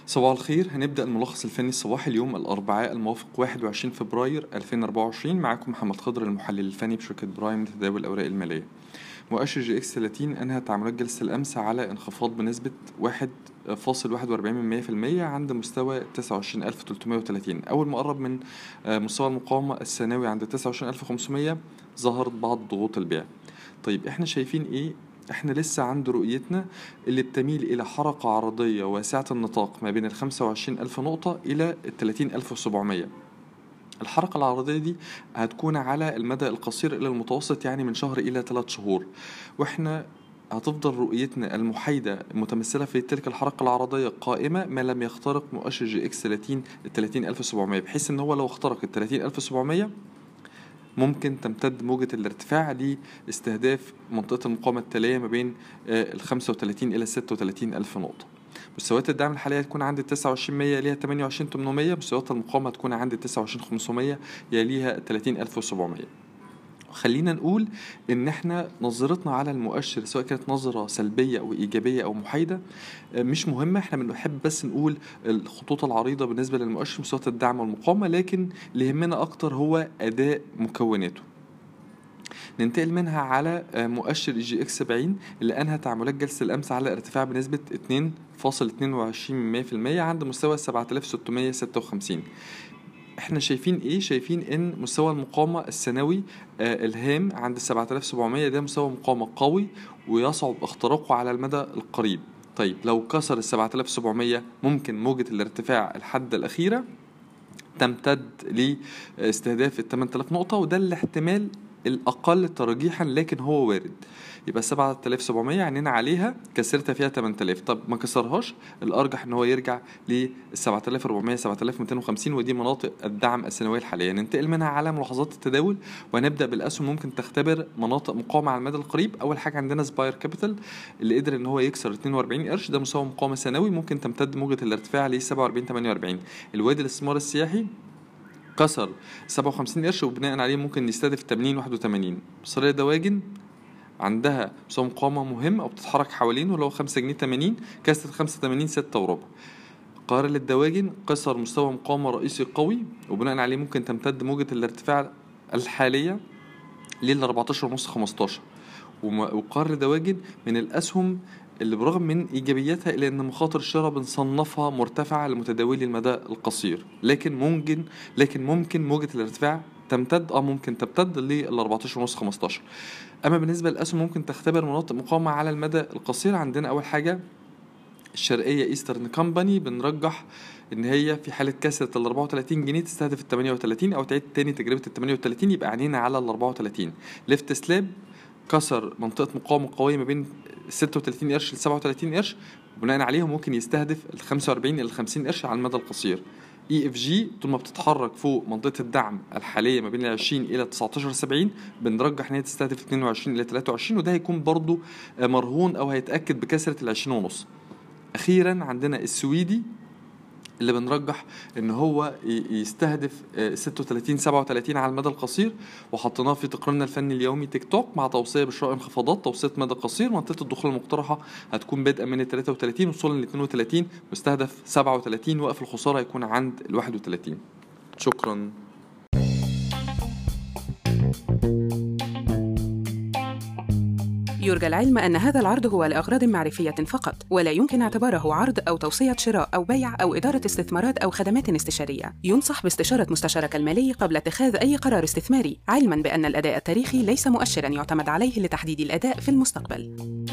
صباح الخير هنبدأ الملخص الفني الصباحي اليوم الأربعاء الموافق 21 فبراير 2024 معاكم محمد خضر المحلل الفني بشركة برايم لتداول الأوراق المالية مؤشر جي اكس 30 أنهى تعاملات جلسة الأمس على انخفاض بنسبة 1.41% عند مستوى 29330 أول ما قرب من مستوى المقاومة السنوي عند 29500 ظهرت بعض ضغوط البيع طيب احنا شايفين ايه احنا لسه عند رؤيتنا اللي بتميل الى حركة عرضية واسعة النطاق ما بين ال 25 ألف نقطة إلى ال 30 ألف وسبعمية الحركة العرضية دي هتكون على المدى القصير إلى المتوسط يعني من شهر إلى ثلاث شهور واحنا هتفضل رؤيتنا المحايدة المتمثلة في تلك الحركة العرضية قائمة ما لم يخترق مؤشر جي اكس 30 ال 30700 بحيث ان هو لو اخترق ال 30700 ممكن تمتد موجة الارتفاع لاستهداف منطقة المقاومة التالية ما بين ال 35 إلى 36 ألف نقطة مستويات الدعم الحالية هتكون عند 29 100 يليها 28 800 مستويات المقاومة هتكون عند 29 500 يليها 30 1700 خلينا نقول ان احنا نظرتنا على المؤشر سواء كانت نظرة سلبية او ايجابية او محايدة مش مهمة احنا بنحب بس نقول الخطوط العريضة بالنسبة للمؤشر مستويات الدعم والمقاومة لكن اللي يهمنا اكتر هو اداء مكوناته ننتقل منها على مؤشر جي اكس 70 اللي انهى تعاملات جلسة الامس على ارتفاع بنسبة 2.22% عند مستوى 7656 احنا شايفين ايه شايفين ان مستوى المقاومة السنوي آه الهام عند 7700 ده مستوى مقاومة قوي ويصعب اختراقه على المدى القريب طيب لو كسر ال 7700 ممكن موجة الارتفاع الحد الأخيرة تمتد لاستهداف ال 8000 نقطة وده الاحتمال الأقل ترجيحا لكن هو وارد يبقى 7700 عينينا عليها كسرتها فيها 8000 طب ما كسرهاش الارجح ان هو يرجع ل 7400 7250 ودي مناطق الدعم السنويه الحاليه ننتقل منها على ملاحظات التداول وهنبدا بالاسهم ممكن تختبر مناطق مقاومه على المدى القريب اول حاجه عندنا سباير كابيتال اللي قدر ان هو يكسر 42 قرش ده مستوى مقاومه سنوي ممكن تمتد موجه الارتفاع ل 47 48 الوادي الاستثمار السياحي كسر 57 قرش وبناء عليه ممكن يستهدف 80 81 بصرية دواجن عندها مستوى مقاومة مهم أو بتتحرك حوالينه اللي هو خمسة جنيه تمانين كسرت خمسة تمانين ستة وربع القاهرة للدواجن كسر مستوى مقاومة رئيسي قوي وبناء عليه ممكن تمتد موجة الارتفاع الحالية لل 14 ونص 15 وقار للدواجن من الأسهم اللي برغم من ايجابياتها الا ان مخاطر الشراء بنصنفها مرتفعه لمتداولي المدى القصير لكن ممكن لكن ممكن موجه الارتفاع تمتد اه ممكن تمتد لل 14 ونص 15 اما بالنسبه للاسهم ممكن تختبر مناطق مقاومه على المدى القصير عندنا اول حاجه الشرقيه ايسترن كومباني بنرجح ان هي في حاله كسره ال 34 جنيه تستهدف ال 38 او تعيد تاني تجربه ال 38 يبقى عينينا على ال 34 ليفت سلاب كسر منطقه مقاومه قويه ما بين 36 قرش ل 37 قرش وبناء عليهم ممكن يستهدف ال 45 الى 50 قرش على المدى القصير اي اف جي طول ما بتتحرك فوق منطقه الدعم الحاليه ما بين ال 20 الى 19 70 بنرجح ان هي تستهدف 22 الى 23 وده هيكون برضو مرهون او هيتاكد بكسره ال 20 ونص اخيرا عندنا السويدي اللي بنرجح ان هو يستهدف 36 37 على المدى القصير وحطيناه في تقريرنا الفني اليومي تيك توك مع توصيه بشراء انخفاضات توصيه مدى قصير منطقه الدخول المقترحه هتكون بادئه من ال 33 وصولا ل 32 مستهدف 37 وقف الخساره هيكون عند ال 31 شكرا يرجى العلم أن هذا العرض هو لأغراض معرفية فقط، ولا يمكن اعتباره عرض أو توصية شراء أو بيع أو إدارة استثمارات أو خدمات استشارية. ينصح باستشارة مستشارك المالي قبل اتخاذ أي قرار استثماري، علماً بأن الأداء التاريخي ليس مؤشراً يعتمد عليه لتحديد الأداء في المستقبل.